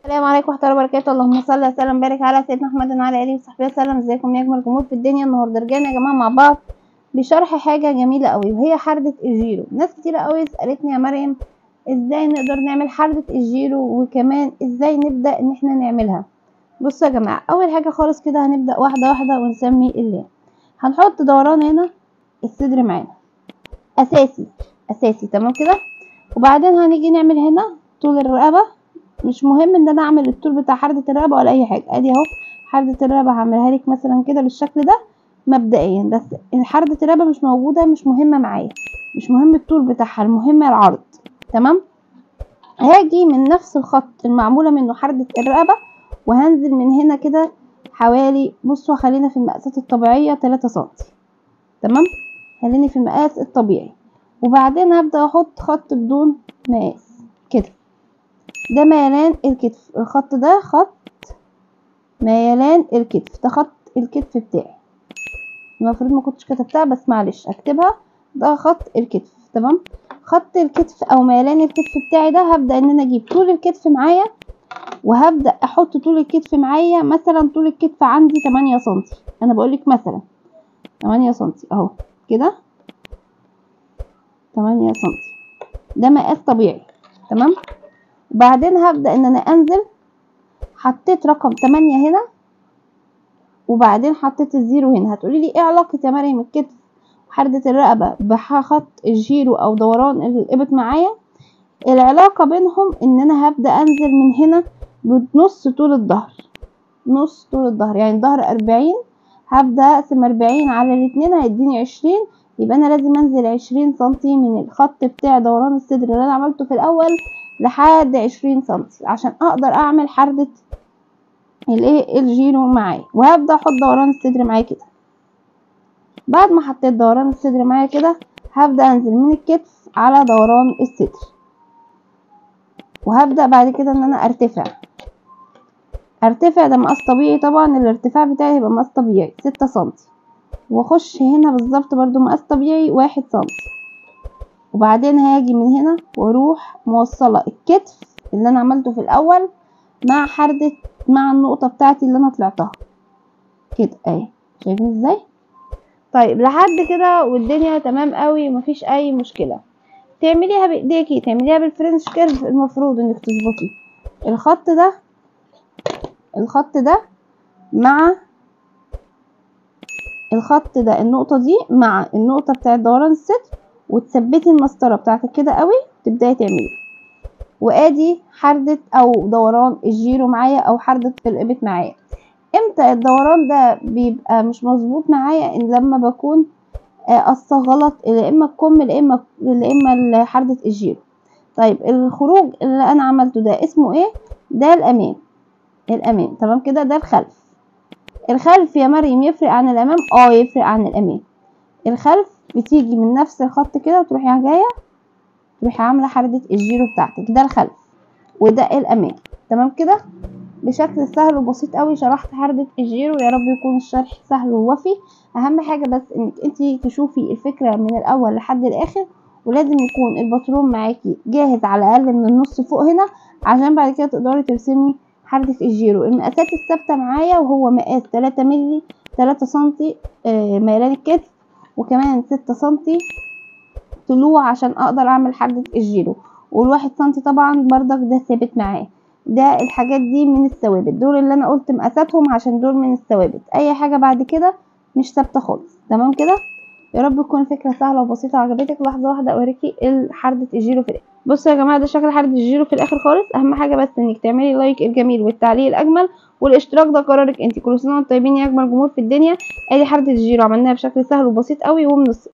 السلام عليكم ورحمه الله وبركاته اللهم صل وسلم وبارك على سيدنا محمد وعلى اله وصحبه وسلم ازيكم يا اجمل جمهور في الدنيا النهارده رجعنا يا جماعه مع بعض بشرح حاجه جميله قوي وهي حردة الجيرو ناس كتيره قوي سالتني يا مريم ازاي نقدر نعمل حردة الجيرو وكمان ازاي نبدا ان احنا نعملها بصوا يا جماعه اول حاجه خالص كده هنبدا واحده واحده ونسمي الله هنحط دوران هنا الصدر معانا اساسي اساسي تمام كده وبعدين هنيجي نعمل هنا طول الرقبه مش مهم ان انا اعمل الطول بتاع حردة الرقبة ولا اي حاجة ادي اهو حردة الرقبة هعملها لك مثلا كده بالشكل ده مبدئيا بس حردة الرقبة مش موجودة مش مهمة معايا مش مهم الطول بتاعها المهم العرض تمام هاجي من نفس الخط المعمولة منه حردة الرقبة وهنزل من هنا كده حوالي بصوا خلينا في المقاسات الطبيعية 3 سنتي تمام خليني في المقاس الطبيعي وبعدين هبدأ احط خط بدون مقاس كده ده ميلان الكتف الخط ده خط ميلان الكتف ده خط الكتف بتاعي المفروض ما كنتش كتبتها بس معلش اكتبها ده خط الكتف تمام خط الكتف او ميلان الكتف بتاعي ده هبدا ان انا اجيب طول الكتف معايا وهبدا احط طول الكتف معايا مثلا طول الكتف عندي 8 سنتي انا بقولك مثلا 8 سنتي اهو كده 8 سنتي ده مقاس طبيعي تمام وبعدين هبدأ ان انا انزل حطيت رقم تمانية هنا وبعدين حطيت الزيرو هنا هتقولي لي ايه علاقة يا مريم الكتف وحردة الرقبة بخط الجيرو او دوران الابط معايا العلاقة بينهم ان انا هبدأ انزل من هنا بنص طول الظهر نص طول الظهر يعني الظهر اربعين هبدأ اقسم اربعين على الاتنين هيديني عشرين يبقى انا لازم انزل عشرين سنتي من الخط بتاع دوران الصدر اللي انا عملته في الاول لحد عشرين سنتي عشان اقدر اعمل حردة الايه الجيرو معايا وهبدأ احط دوران الصدر معايا كده بعد ما حطيت دوران الصدر معايا كده هبدأ انزل من الكتف على دوران الصدر وهبدأ بعد كده ان انا ارتفع ارتفع ده مقاس طبيعي طبعا الارتفاع بتاعي هيبقى مقاس طبيعي ستة سنتي واخش هنا بالظبط برضو مقاس طبيعي واحد سنتي وبعدين هاجي من هنا واروح موصلة الكتف اللي انا عملته في الاول مع حردة مع النقطة بتاعتي اللي انا طلعتها كده اهي شايفين ازاي طيب لحد كده والدنيا تمام قوي ومفيش اي مشكلة تعمليها بايديكي تعمليها بالفرنش كيرف المفروض انك تظبطي الخط ده الخط ده مع الخط ده النقطة دي مع النقطة بتاعت دوران الصدر وتثبتي المسطرة بتاعتك كده قوي تبداي تعملي وادي حردة او دوران الجيرو معايا او حردة في الابط معايا امتى الدوران ده بيبقى مش مظبوط معايا ان لما بكون قصة غلط لا اما الكم لا اما لا اما حردة الجيرو طيب الخروج اللي انا عملته ده اسمه ايه ده الامام الامام تمام كده ده الخلف الخلف يا مريم يفرق عن الامام اه يفرق عن الامام الخلف بتيجي من نفس الخط كده وتروحي جايه تروحي عامله حردة الجيرو بتاعتك ده الخلف وده الامام تمام كده بشكل سهل وبسيط قوي شرحت حردة الجيرو يا رب يكون الشرح سهل ووفي اهم حاجه بس انك انت تشوفي الفكره من الاول لحد الاخر ولازم يكون الباترون معاكي جاهز على الاقل من النص فوق هنا عشان بعد كده تقدري ترسمي حردة الجيرو المقاسات الثابته معايا وهو مقاس 3 مللي 3 سنتي آه ميلان الكتف وكمان ستة سنتي طلوع عشان اقدر اعمل حردة الجيرو والواحد سنتي طبعا بردك ده ثابت معاه ده الحاجات دي من الثوابت دول اللي انا قلت مقاساتهم عشان دول من الثوابت اي حاجة بعد كده مش ثابتة خالص تمام كده يا رب تكون فكرة سهلة وبسيطة وعجبتك لحظة واحدة اوريكي حردة الجيرو في الاخر بصوا يا جماعة ده شكل حردة الجيرو في الاخر خالص اهم حاجة بس انك تعملي لايك الجميل والتعليق الاجمل والاشتراك ده قرارك انت كل سنة وانتم طيبين يا اجمل جمهور في الدنيا ادي حردة الجيرو عملناها بشكل سهل وبسيط قوي ومن